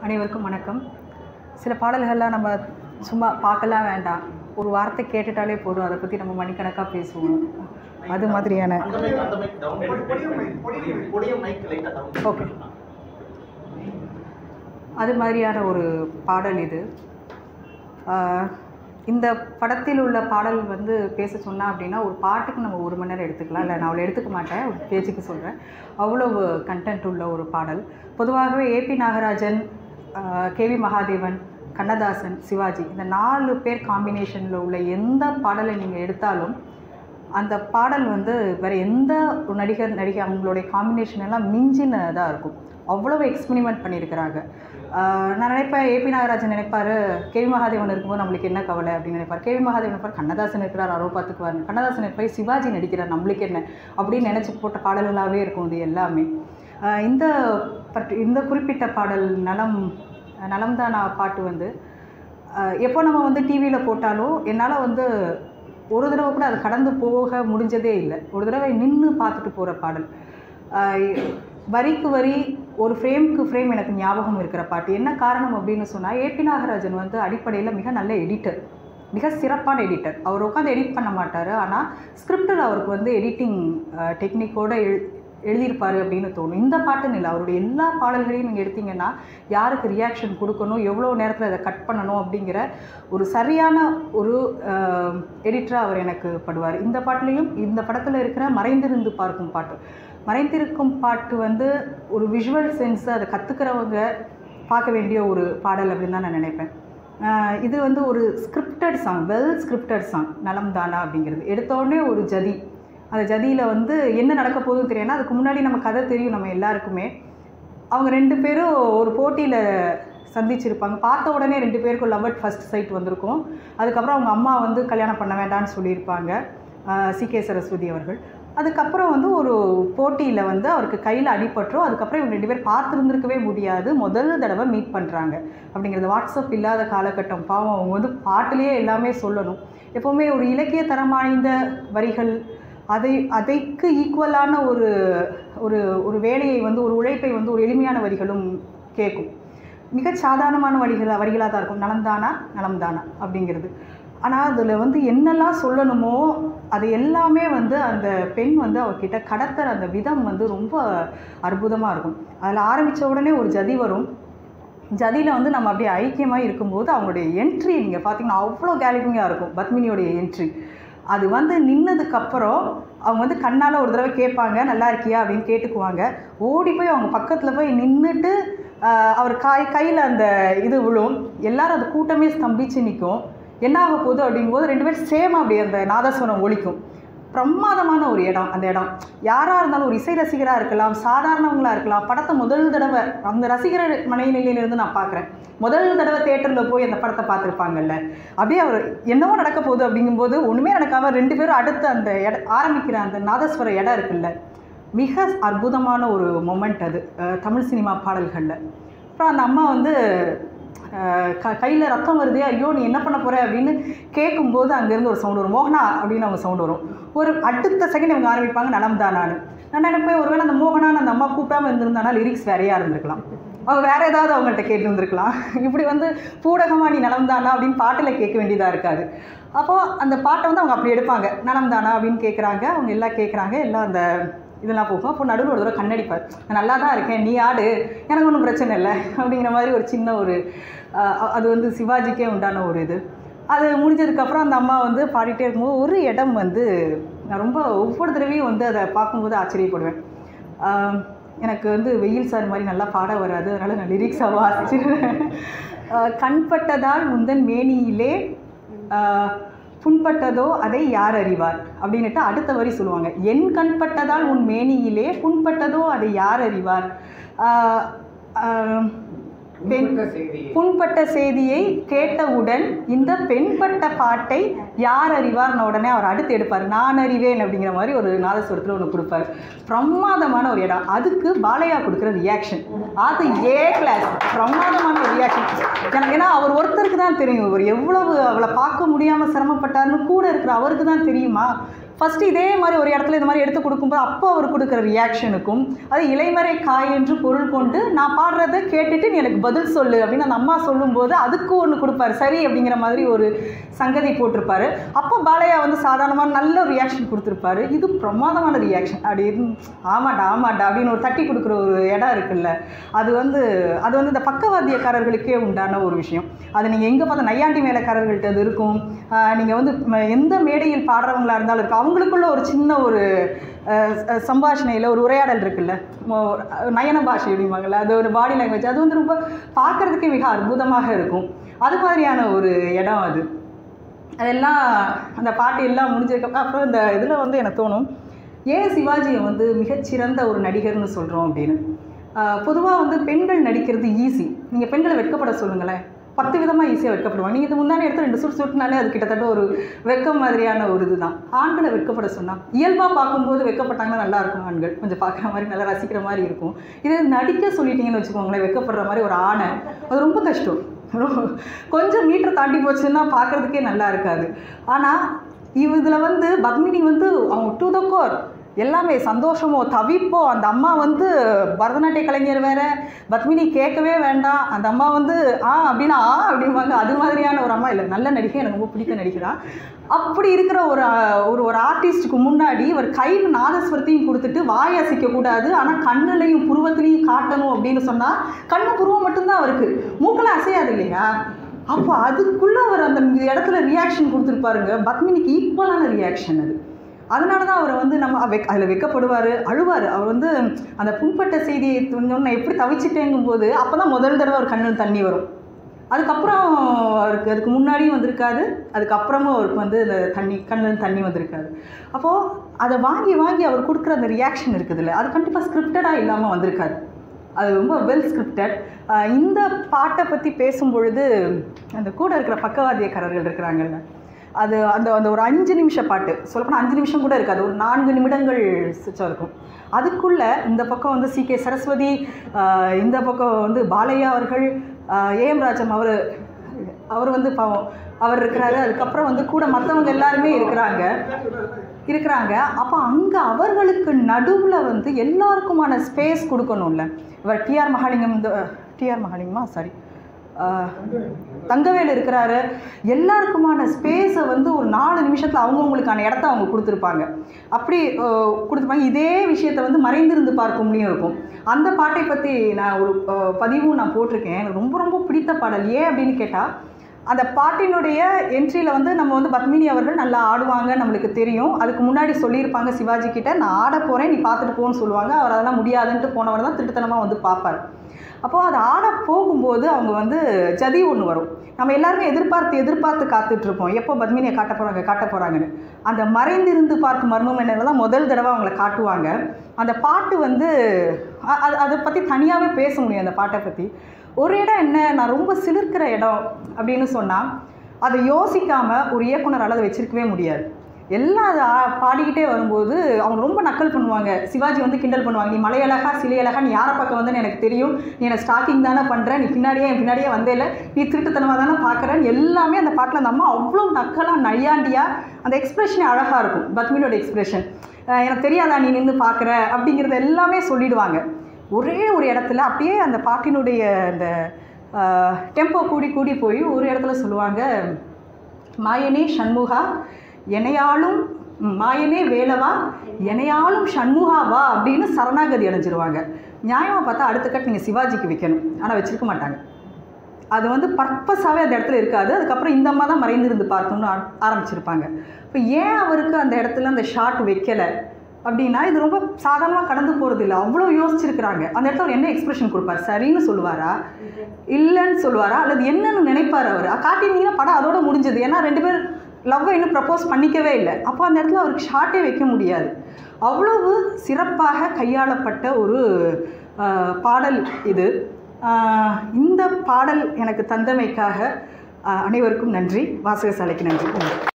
அனைவருக்கும் வணக்கம் சில பாடல்கள்லாம் நம்ம சும்மா பார்க்கலாம் வேண்டாம் ஒரு வார்த்தை கேட்டுட்டாலே போதும் அதை பற்றி நம்ம மணிக்கணக்காக பேசுவோம் அது மாதிரியான அந்த mic, அந்த mic down. பொடியும் mic, பொடியும் mic, பொடியும் mic light ah down. Okay அது மாதிரியான ஒரு பாடல் இது ஆஹ் இந்த படத்தில் உள்ள பாடல் வந்து பேச சொன்னா அப்படின்னா ஒரு பாட்டுக்கு நம்ம ஒரு மணி நேரம் எடுத்துக்கலாம் இல்லை நான் அவ்வளோ எடுத்துக்க மாட்டேன் ஒரு பேச்சுக்கு சொல்கிறேன் அவ்வளவு கண்டென்ட் உள்ள ஒரு பாடல் பொதுவாகவே ஏபி நாகராஜன் கேவி மகாதேவன் கண்ணதாசன் சிவாஜி இந்த நாலு பேர் காம்பினேஷனில் உள்ள எந்த பாடலை நீங்கள் எடுத்தாலும் அந்த பாடல் வந்து வேறு எந்த ஒரு நடிகர் நடிகை அவங்களுடைய காம்பினேஷன் எல்லாம் மிஞ்சினதாக இருக்கும் அவ்வளவு எக்ஸ்பெரிமெண்ட் பண்ணியிருக்கிறாங்க ஆஹ் நான் நினைப்பேன் ஏபி நாகராஜன் நினைப்பார் கேவி மகாதேவன் இருக்கும்போது நம்மளுக்கு என்ன கவலை அப்படின்னு நினைப்பார் கேவி மகாதேவன் நினைப்பார் கண்ணதாசன் இருக்கிறார் அரோ பார்த்துக்குவார் கண்ணதாசன் இருப்பார் சிவாஜி நடிக்கிறார் நம்மளுக்கு என்ன அப்படின்னு நினச்சி போட்ட பாடல்களாகவே இருக்கும் இது எல்லாமே ஆஹ் இந்த பட் இந்த குறிப்பிட்ட பாடல் நலம் நலம்தானா பாட்டு வந்து ஆஹ் எப்போ நம்ம வந்து டிவியில் போட்டாலும் என்னால் வந்து ஒரு தடவை கூட அது கடந்து போக முடிஞ்சதே இல்லை ஒரு தடவை நின்று பார்த்துட்டு போகிற பாடல் ஆஹ் வரிக்கு வரி ஒரு ஃப்ரேம்க்கு ஃப்ரேம் எனக்கு ஞாபகம் இருக்கிற பாட்டு என்ன காரணம் அப்படின்னு சொன்னால் ஏபி நாகராஜன் வந்து அடிப்படையில் மிக நல்ல எடிட்டர் மிக சிறப்பான எடிட்டர் அவர் உட்காந்து எடிட் பண்ண மாட்டார் ஆனால் ஸ்கிரிப்டில் அவருக்கு வந்து எடிட்டிங் டெக்னிக்கோடு எழு எழுதியிருப்பார் அப்படின்னு தோணும் இந்த பாட்டுன்னு இல்லை அவருடைய எல்லா பாடல்களையும் நீங்கள் எடுத்தீங்கன்னா யாருக்கு ரியாக்ஷன் கொடுக்கணும் எவ்வளோ நேரத்தில் அதை கட் பண்ணணும் அப்படிங்கிற ஒரு சரியான ஒரு எடிட்டராக அவர் எனக்கு படுவார் இந்த பாட்டுலேயும் இந்த படத்தில் இருக்கிற மறைந்திருந்து பார்க்கும் பாட்டு மறைந்திருக்கும் பாட்டு வந்து ஒரு விஷுவல் சென்ஸை அதை கற்றுக்கிறவங்க பார்க்க வேண்டிய ஒரு பாடல் அப்படின்னு தான் நான் நினைப்பேன் ஆஹ் இது வந்து ஒரு scripted song well scripted song Nalam Thaana அப்படிங்கிறது எடுத்தோடனே ஒரு ஜதி அந்த ஜதியில் வந்து என்ன நடக்க போகுதுன்னு தெரியும் அதுக்கு முன்னாடி நம்ம கதை தெரியும் நம்ம எல்லாருக்குமே அவங்க ரெண்டு பேரும் ஒரு போட்டியில் சந்திச்சிருப்பாங்க பார்த்த உடனே ரெண்டு பேருக்கும் லவ் அட் ஃபர்ஸ்ட் சைட் வந்திருக்கும் அதுக்கப்புறம் அவங்க அம்மா வந்து கல்யாணம் பண்ண வேண்டாம்னு சொல்லியிருப்பாங்க சி கே சரஸ்வதி அவர்கள் அதுக்கப்புறம் வந்து ஒரு போட்டியில் வந்து அவருக்கு கையில் அடிபட்டுரும் அதுக்கப்புறம் இவங்க ரெண்டு பேர் பார்த்துருந்துருக்கவே முடியாது முதல் தடவை மீட் பண்ணுறாங்க அப்படிங்கிறது வாட்ஸ்அப் இல்லாத காலகட்டம் பாவம் அவங்க வந்து பாட்டிலேயே எல்லாமே சொல்லணும் எப்போவுமே ஒரு இலக்கிய தரம் வாய்ந்த வரிகள் அதை அதைக்கு ஈக்குவலான ஒரு ஒரு ஒரு வேலையை வந்து ஒரு உழைப்பை வந்து ஒரு எளிமையான வரிகளும் கேட்கும் மிக சாதாரணமான வரிகள் வரிகளாக தான் இருக்கும் நலம்தானா நலம்தானா அப்படிங்கிறது ஆனால் அதில் வந்து என்னெல்லாம் சொல்லணுமோ அது எல்லாமே வந்து அந்த பெண் வந்து அவர்கிட்ட கடத்துற அந்த விதம் வந்து ரொம்ப அற்புதமாக இருக்கும் அதில் ஆரம்பித்த உடனே ஒரு ஜதி வரும் ஜதியில் வந்து நம்ம அப்படியே ஐக்கியமாக இருக்கும்போது அவங்களுடைய என்ட்ரி நீங்கள் பார்த்தீங்கன்னா அவ்வளோ கேலிபிங்காக இருக்கும் பத்மினியோடைய என்ட்ரி அது வந்து நின்னதுக்கப்புறம் அவங்க வந்து கண்ணால் ஒரு தடவை கேட்பாங்க நல்லா இருக்கியா அப்படின்னு கேட்டுக்குவாங்க ஓடி போய் அவங்க பக்கத்தில் போய் நின்றுட்டு அவர் காய் கையில் அந்த இது விழும் எல்லாரும் அந்த கூட்டமே ஸ்தம்பிச்சு நிற்கும் என்ன ஆக போகுது அப்படிங்கும்போது ரெண்டு பேரும் சேம் அப்படி அந்த நாதஸ்வரம் ஒலிக்கும் பிரமாதமான ஒரு இடம் அந்த இடம் யாராக இருந்தாலும் ஒரு இசை ரசிகராக இருக்கலாம் சாதாரணவங்களாக இருக்கலாம் படத்தை முதல் தடவை அந்த ரசிகர் மனநிலையிலேருந்து நான் பார்க்குறேன் முதல் தடவை தேட்டரில் போய் அந்த படத்தை பார்த்துருப்பாங்கல்ல அப்படியே அவர் என்னவோ நடக்க போகுது அப்படிங்கும்போது ஒன்றுமே நடக்காமல் ரெண்டு பேரும் அடுத்து அந்த இட ஆரம்பிக்கிற அந்த நாதஸ்வர இடம் இருக்குல்ல மிக அற்புதமான ஒரு மொமெண்ட் அது அஹ், தமிழ் சினிமா பாடல்களில் அப்புறம் அந்த அம்மா வந்து அஹ், க கையில் ரத்தம் வருது ஐயோ நீ என்ன பண்ண போகிற அப்படின்னு கேட்கும்போது அங்கேருந்து ஒரு சவுண்ட் வரும் மோகனா அப்படின்னு அவங்க சவுண்ட் வரும் ஒரு அடுத்த செகண்ட் இவங்க ஆரம்பிப்பாங்க நலம்தானான்னு நான் நினைப்பேன் ஒருவேளை அந்த மோகனான்னு அந்த அம்மா கூப்பிடாம இருந்திருந்தானா லிரிக்ஸ் வேறையாக இருந்திருக்கலாம் அவங்க வேற ஏதாவது அவங்கள்ட்ட கேட்டு இருந்திருக்கலாம் இப்படி வந்து பூடகமா நீ நலம்தானா அப்படின்னு பாட்டில் கேட்க வேண்டியதாக இருக்காது அப்போது அந்த பாட்டை வந்து அவங்க அப்படி எடுப்பாங்க நலம்தானா அப்படின்னு கேட்குறாங்க அவங்க எல்லாம் கேட்குறாங்க எல்லாம் அந்த இதெல்லாம் போகும் அப்போ நடுவில் ஒரு தடவை கண்ணடிப்பார் நான் நல்லா தான் இருக்கேன் நீ ஆடு எனக்கு ஒன்றும் பிரச்சனை இல்லை அப்படிங்கிற மாதிரி ஒரு சின்ன ஒரு அஹ், அது வந்து சிவாஜிக்கே உண்டான ஒரு இது அது முடிஞ்சதுக்கப்புறம் அந்த அம்மா வந்து பாடிட்டே இருக்கும்போது ஒரு இடம் வந்து நான் ரொம்ப ஒவ்வொரு தடவையும் வந்து அதை பார்க்கும்போது ஆச்சரியப்படுவேன் ஆஹ், எனக்கு வந்து வெயில் சார் மாதிரி நல்லா பாட வராது அதனால் நான் லிரிக்ஸாக வாசிச்சிருவேன் ஆஹ், கண்பட்டதால் முந்தன் மேனியிலே ஆஹ், புண்பட்டதோ அதை யார் அறிவார் அப்படின்னுட்டு அடுத்த வரி சொல்லுவாங்க என் கண்பட்டதால் உன் மேனியிலே புண்பட்டதோ அதை யார் அறிவார் ஆஹ், ஆஹ், பெண் புண்பட்ட செய்தியை கேட்டவுடன் இந்த பெண்பட்ட பாட்டை யார் அறிவார்னு உடனே அவர் அடுத்து எடுப்பார் நான் அறிவேன் அப்படிங்கிற மாதிரி ஒரு நாதஸ்வரத்தில் ஒன்று கொடுப்பார் பிரமாதமான ஒரு இடம் அதுக்கு பாலையா கொடுக்குற ரியாக்ஷன் அது ஏ கிளாஸ் பிரமாதமான ஒரு ரியாக்ஷன் எனக்கு ஏன்னா அவர் ஒருத்தருக்கு தான் தெரியும் அவர் எவ்வளவு அவளை பார்க்க முடியாமல் சிரமப்பட்டார்னு கூட இருக்கிற அவருக்கு தான் தெரியுமா ஃபஸ்ட்டு இதே மாதிரி ஒரு இடத்துல இந்த மாதிரி எடுத்து கொடுக்கும்போது அப்போ அவர் கொடுக்குற ரியாக்ஷனுக்கும் அது இலைமறை காய் என்று பொருள் கொண்டு நான் பாடுறதை கேட்டுட்டு நீ எனக்கு பதில் சொல்லு அப்படின்னு அந்த அம்மா சொல்லும்போது அதுக்கு ஒன்று கொடுப்பாரு சரி அப்படிங்கிற மாதிரி ஒரு சங்கதி போட்டிருப்பாரு அப்போ பாலையா வந்து சாதாரணமாக நல்ல ஒரு ரியாக்ஷன் கொடுத்துருப்பாரு இது பிரமாதமான ரியாக்ஷன் அப்படி இருந்து, ஆமாடா ஆமாடா அப்படின்னு ஒரு தட்டி கொடுக்குற ஒரு இடம் இருக்குல்ல அது வந்து அது வந்து இந்த பக்கவாத்தியக்காரர்களுக்கே உண்டான ஒரு விஷயம் அது நீங்கள் எங்கே பார்த்த நையாண்டி மேலக்காரர்கள்ட்ட அது இருக்கும் நீங்கள் வந்து ம- எந்த மேடையில் பாடுறவங்களா இருந்தாலும் இருக்கும் அவங்களுக்குள்ள ஒரு சின்ன ஒரு சம்பாஷணையில் ஒரு உரையாடல் இருக்குல்ல மோ- நயன பாஷை அப்படிம்பாங்கல்ல அது ஒரு பாடி லாங்குவேஜ் அது வந்து ரொம்ப பார்க்கறதுக்கே மிக அற்புதமாக இருக்கும் அது மாதிரியான ஒரு இடம் அது அதெல்லாம் அந்த பாட்டு எல்லாம் முடிஞ்சதுக்கு அப்புறம் இந்த இதில் வந்து எனக்கு தோணும் ஏன் சிவாஜியை வந்து மிகச்சிறந்த ஒரு நடிகர்னு சொல்கிறோம் அப்படின்னு பொதுவாக வந்து பெண்கள் நடிக்கிறது ஈஸி நீங்கள் பெண்களை வெட்கப்பட சொல்லுங்களேன் பத்து விதமாக ஈஸியாக வெட்கப்படுவாங்க நீங்கள் இது முன்னாடி எடுத்து ரெண்டு சுட்டு சுட்டுனாலே அது கிட்டத்தட்ட ஒரு வெக்கம் மாதிரியான ஒரு இதுதான் ஆண்களை வெட்கப்பட சொன்னால் இயல்பாக பார்க்கும்போது வெட்கப்பட்டாங்கன்னா நல்லா இருக்கும் ஆண்கள் கொஞ்சம் பார்க்குற மாதிரி நல்லா ரசிக்கிற மாதிரி இருக்கும் இது நடிக்க சொல்லிட்டீங்கன்னு வச்சுக்கோங்களேன் வெட்கப்படுற மாதிரி ஒரு ஆணை அது ரொம்ப கஷ்டம் ரொ- கொஞ்சம் மீட்டர் தாண்டி போச்சுன்னா பார்க்கறதுக்கே நல்லா இருக்காது ஆனால் இவ இதில் வந்து பத்மினி வந்து அவங்க டு த கோர் எல்லாமே சந்தோஷமோ தவிப்போ அந்த அம்மா வந்து பரதநாட்டிய கலைஞர் வேற பத்மினி கேட்கவே வேண்டாம் அந்த அம்மா வந்து ஆ அப்படின்னா ஆ அப்படிம்பாங்க அது மாதிரியான ஒரு அம்மா இல்லை நல்ல நடிகை எனக்கு ரொம்ப பிடிக்க நடிக்கிறா அப்படி இருக்கிற ஒரு அஹ், ஒரு ஒரு ஆர்டிஸ்ட்டுக்கு முன்னாடி ஒரு கையில் நாதஸ்வரத்தையும் கொடுத்துட்டு வாய் அசைக்க கூடாது ஆனால் கண்ணுலையும் புருவத்திலையும் காட்டணும் அப்படின்னு சொன்னால் கண்ணு புருவம் மட்டும்தான் அவருக்கு மூக்கெல்லாம் அசையாது இல்லையா அப்போ அதுக்குள்ளே அவர் அந்த இடத்துல ரியாக்ஷன் கொடுத்துருப்பாருங்க பத்மினிக்கு ஈக்குவலான ரியாக்ஷன் அது அதனால தான் அவர் வந்து நம்ம வெக் அதில் வெக்கப்படுவார் அழுவார் அவர் வந்து அந்த புண்பட்ட செய்தியை நான் எப்படி தவிச்சிட்டேங்கும் போது அப்போ தான் முதல் தடவை அவர் கண்ணில் தண்ணி வரும் அதுக்கப்புறம் அவருக்கு அதுக்கு முன்னாடியும் வந்திருக்காது அதுக்கப்புறமும் அவருக்கு வந்து இந்த தண்ணி கண்ணில் தண்ணி வந்திருக்காது அப்போது அதை வாங்கி வாங்கி அவர் கொடுக்குற அந்த ரியாக்ஷன் இருக்குதுல்ல அது கண்டிப்பாக ஸ்கிரிப்டடாக இல்லாமல் வந்திருக்காது அது ரொம்ப வெல் ஸ்கிரிப்டட் இந்த பாட்டை பற்றி பேசும் பொழுது அந்த கூட இருக்கிற பக்கவாத்தியக்காரர்கள் இருக்கிறாங்கல்ல அது அந்த அந்த ஒரு அஞ்சு நிமிஷ பாட்டு சொல்லப்போனால் அஞ்சு நிமிஷம் கூட இருக்காது ஒரு நான்கு நிமிடங்கள் சுச்சம் இருக்கும் அதுக்குள்ளே இந்த பக்கம் வந்து சி கே சரஸ்வதி ஆஹ் இந்த பக்கம் வந்து பாலையா அவர்கள் ஏஎம் ராஜம் அவர் அவர் வந்து பாவம் அவர் இருக்கிறாரு அதுக்கப்புறம் வந்து கூட மற்றவங்க எல்லாருமே இருக்கிறாங்க இருக்கிறாங்க அப்போ அங்கே அவர்களுக்கு நடுவில் வந்து எல்லாருக்குமான ஸ்பேஸ் கொடுக்கணும்ல இவர் டிஆர் மகாலிங்கம் இந்த டிஆர் மகாலிங்கமா சாரி தங்கவேல் இருக்கிறாரு எல்லாருக்குமான ஸ்பேஸை வந்து ஒரு நாலு நிமிஷத்தில் அவங்கவுங்களுக்கான இடத்த அவங்க கொடுத்துருப்பாங்க அப்படி அஹ், கொடுத்துருப்பாங்க இதே விஷயத்தை வந்து மறைந்திருந்து பார்க்கும்லையும் இருக்கும் அந்த பாட்டை பற்றி நான் ஒரு அஹ், பதிவும் நான் போட்டிருக்கேன் எனக்கு ரொம்ப ரொம்ப பிடித்த பாடல் ஏன் அப்படின்னு கேட்டால் அந்த பாட்டினுடைய என்ட்ரியில் வந்து நம்ம வந்து பத்மினி அவர்கள் நல்லா ஆடுவாங்க நம்மளுக்கு தெரியும் அதுக்கு முன்னாடி சொல்லியிருப்பாங்க சிவாஜி கிட்ட நான் ஆட போகிறேன் நீ பார்த்துட்டு போன்னு சொல்லுவாங்க அவர் அதெல்லாம் முடியாதுன்ட்டு போனவர் தான் திருட்டுத்தனமாக வந்து பார்ப்பார் அப்போது அது ஆட போகும்போது அவங்க வந்து ஜதி ஒன்று வரும் நம்ம எல்லாருமே எதிர்பார்த்து எதிர்பார்த்து காத்துட்ருப்போம் எப்போ பத்மினியை காட்ட போகிறாங்க காட்ட போகிறாங்கன்னு அந்த மறைந்திருந்து பார்க்கும் மர்மம் என்னன்னு தான் முதல் தடவை அவங்கள காட்டுவாங்க அந்த பாட்டு வந்து அ- அது அதை பற்றி தனியாகவே பேச முடியும் அந்த பாட்டை பற்றி ஒரு இடம் என்ன நான் ரொம்ப சிலிர்க்கிற இடம் அப்படின்னு சொன்னால் அதை யோசிக்காமல் ஒரு இயக்குனரால் அதை வச்சிருக்கவே முடியாது எல்லாம் அதை ஆ- பாடிக்கிட்டே வரும்போது அவங்க ரொம்ப நக்கல் பண்ணுவாங்க சிவாஜி வந்து கிண்டல் பண்ணுவாங்க நீ மலையழகா சிலையழகா நீ யாரை பக்கம் வந்தேன்னு எனக்கு தெரியும் நீ எனக்கு ஸ்டாக்கிங் தானே பண்ணுற நீ பின்னாடியே என் பின்னாடியே வந்தேல நீ திருட்டுத்தனமாக தானே பார்க்குறேன்னு எல்லாமே அந்த பாட்டில் அந்த அம்மா அவ்வளோ நக்கலாக நையாண்டியாக அந்த எக்ஸ்பிரஷனே அழகாக இருக்கும் பத்மினியோட எக்ஸ்பிரஷன் எனக்கு தெரியாதா நீ நின்று பார்க்குற அப்படிங்கிறது எல்லாமே சொல்லிடுவாங்க ஒரே ஒரு இடத்துல அப்படியே அந்த பாட்டினுடைய அந்த டெம்போ கூடி கூடி போய் ஒரு இடத்துல சொல்லுவாங்க மாயனே சண்முகா எனையாளும் ம், மாயனே வேலவா எனையாளும் சண்முகா வா அப்படின்னு சரணாகதி அடைஞ்சிருவாங்க நியாயமாக பார்த்தா அடுத்த கட் நீங்கள் சிவாஜிக்கு வைக்கணும் ஆனால் வச்சிருக்க மாட்டாங்க அது வந்து பர்பஸாகவே அந்த இடத்துல இருக்காது அதுக்கப்புறம் இந்த அம்மா தான் மறைந்திருந்து பார்க்கணும்னு ஆ- ஆரம்பிச்சிருப்பாங்க இப்போ ஏன் அவருக்கு அந்த இடத்துல அந்த ஷாட் வைக்கலை அப்படின்னா இது ரொம்ப சாதாரணமாக கடந்து போகிறது இல்லை அவ்வளோ யோசிச்சிருக்கிறாங்க அந்த இடத்துல அவர் என்ன எக்ஸ்பிரஷன் கொடுப்பார் சரின்னு சொல்லுவாரா இல்லைன்னு சொல்லுவாரா அல்லது என்னன்னு நினைப்பார் அவர் காட்டினீங்கன்னா படம் அதோட முடிஞ்சது ஏன்னா ரெண்டு பேர் லவ்வை இன்னும் ப்ரப்போஸ் பண்ணிக்கவே இல்லை அப்போ அந்த இடத்துல அவருக்கு ஷார்ட்டே வைக்க முடியாது அவ்வளவு சிறப்பாக கையாளப்பட்ட ஒரு ஆஹ், பாடல் இது ஆஹ், இந்த பாடல் எனக்கு தந்தமைக்காக ஆஹ், அனைவருக்கும் நன்றி வாசகசாலைக்கு நன்றி